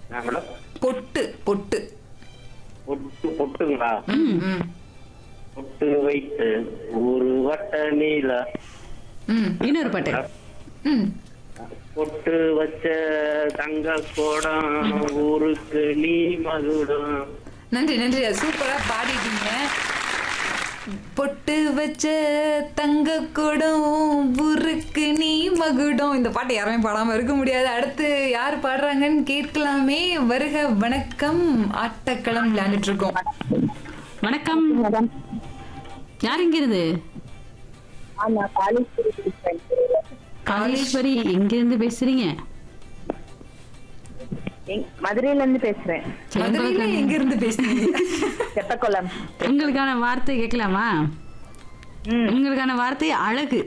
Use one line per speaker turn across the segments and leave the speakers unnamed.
ஆ, madam
பொட்டு பொட்டு
பொட்டு பொட்டுங்களா
ம், ம்,
பொட்டு வைத்து ஒரு வட்ட நீல
ம்,
இன்னொரு பாட்டு
ம்.
பொட்டு வச்ச தங்க கோடம் ஊருக்கு நீ மகுடம்
நன்றி நன்றி அது சூப்பரா பாடிட்டீங்க பொட்டு வச்ச தங்க குடம் புருக்கு நீ மகுடம் இந்த பாட்டு யாருமே பாடாம இருக்க முடியாது அடுத்து யார் பாடுறாங்கன்னு கேட்கலாமே வருக வணக்கம் ஆட்டக்களம் விளையாண்டுட்டு இருக்கோம்
வணக்கம் யார் இங்க இருந்து
ஆமா காலேஸ்வரி பேசுறேன்
காளீஸ்வரி எங்க இருந்து பேசுறீங்க
எங்- மதுரையில இருந்து பேசுறேன்
சரி,
மதுரையில
உங்களுக்கு-
எங்க இருந்து பேசுறீங்க
செப்பக்குளம்
உங்களுக்கான வார்த்தை கேட்கலாமா
ம்
உங்களுக்கான வார்த்தை அழகு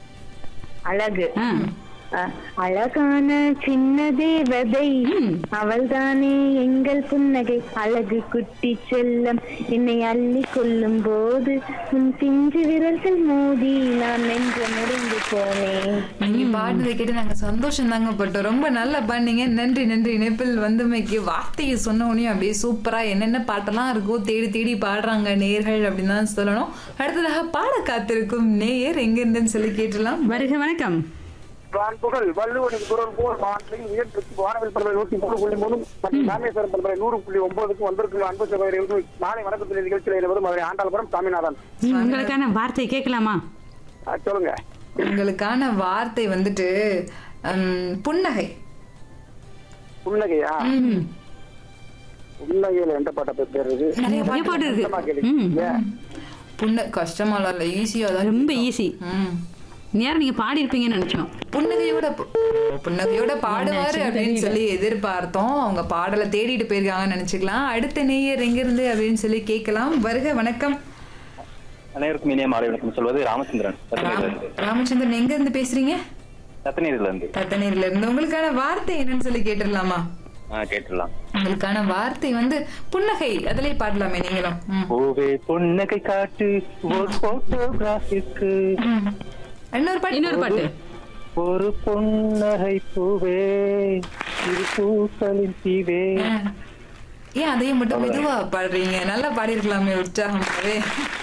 அழகு
ஆ.
அ- அழகான சின்ன தேவதை
ம்.
அவள்தானே எங்கள் புன்னகை அழகு குட்டி செல்லம் என்னை அள்ளி கொள்ளும் போது உன் பிஞ்சு விரல்கள் மோதி நான் நெஞ்ச முடிந்து போனேன்
நீங்க பாடுறதை கேட்டு நாங்க சந்தோஷம் தாங்க பட்டோம் ரொம்ப நல்லா பாடினீங்க நன்றி நன்றி இணைப்பில் வந்தமைக்கு வார்த்தையை சொன்ன உடனே அப்படியே சூப்பரா என்னென்ன பாட்டெல்லாம் இருக்கோ தேடி தேடி பாடுறாங்க நேயர்கள் அப்படின்னு தான் சொல்லணும் அடுத்ததாக பாட காத்திருக்கும் நேயர் எங்க இருந்துன்னு சொல்லி கேட்டலாம்
வருக வணக்கம்
புகழ் வள்ளுவனின் குரல் போல் மாற்றையும் உயர்த்திற்கு வானவில் பரவல் நூற்றி மூணு புள்ளி மூணு மற்றும் ராமேஸ்வரம் பரவலை நூறு புள்ளி ஒன்பதுக்கு வந்திருக்கும் அன்பு சகோதரர்களுக்கு மாலை வணக்கத்தில் நிகழ்ச்சியில் இருப்பது மதுரை ஆண்டாள்புரம் சாமிநாதன்
ம், உங்களுக்கான வார்த்தை கேட்கலாமா
ஆ, சொல்லுங்க
உங்களுக்கான வார்த்தை வந்துட்டு ஹம், புன்னகை
புன்னகையா
ம்.
புன்னகையில எந்த பாட்டை போய் பேர் இருக்கு
நிறைய பாட்டு
கஷ்டமா
இருக்கு
கேளுங்க.
ம்,
ஏன்?
புன்ன கஷ்டமாலாம் இல்ல ஈஸியா தான்
ரொம்ப ஈஸி
ம்.
நேரம் நீங்க பாடி இருப்பீங்கன்னு நினைச்சோம்
புன்னகையோட ப- புன்னகையோட பாடுவாரு அப்படின்னு சொல்லி எதிர்பார்த்தோம் அவங்க பாடலை தேடிட்டு போயிருக்காங்கன்னு நினைச்சுக்கலாம் அடுத்த நேயர் எங்க இருந்து அப்படின்னு சொல்லி கேட்கலாம் வருக வணக்கம்
அனைவருக்கும் இனிய மாலை வணக்கம் சொல்வது ராமச்சந்திரன்
ராம்-
ரத்னகிரில இருந்து
ராமச்சந்திரன் எங்க இருந்து பேசுறீங்க
ரத்னகிரில இருந்து
தத்தநீர்ல இருந்து உங்களுக்கான வார்த்தை என்னன்னு சொல்லி கேட்டுடலாமா
ஆ கேட்டுடலாம்
உங்களுக்கான வார்த்தை வந்து புன்னகை அதிலே பாடலாமே நீங்களும் ம்.
பூவே புன்னகை காட்டு ஒரு போட்டோகிராஃபிக்கு
ம். இன்னொரு பாட்டு
இன்னொரு பாட்டு
ஒரு புன்னகை பூவே இரு பூக்களின் தீவே
ஆ. ஏன் அதையும் மட்டும் மெதுவா பாடுறீங்க நல்லா பாடியிருக்கலாமே உற்சாகமாவே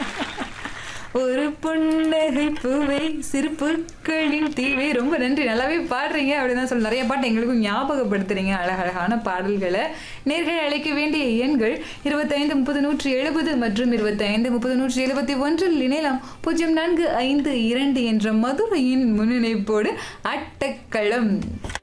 ஒரு புன்னகை பூவை சிறு புற்களின் தீவை ரொம்ப நன்றி நல்லாவே பாடுறீங்க அப்படின்னு சொல்லி நிறைய பாட்டு எங்களுக்கும் ஞாபகப்படுத்துறீங்க அழகழகான பாடல்களை நேர்கள் அழைக்க வேண்டிய எண்கள் இருபத்தைந்து முப்பது நூற்றி எழுபது மற்றும் இருபத்தைந்து முப்பது நூற்றி எழுபத்தி ஒன்றில் இணையலாம் பூஜ்ஜியம் நான்கு ஐந்து இரண்டு என்ற மதுரையின் முன்னிணைப்போடு அட்டக்களம்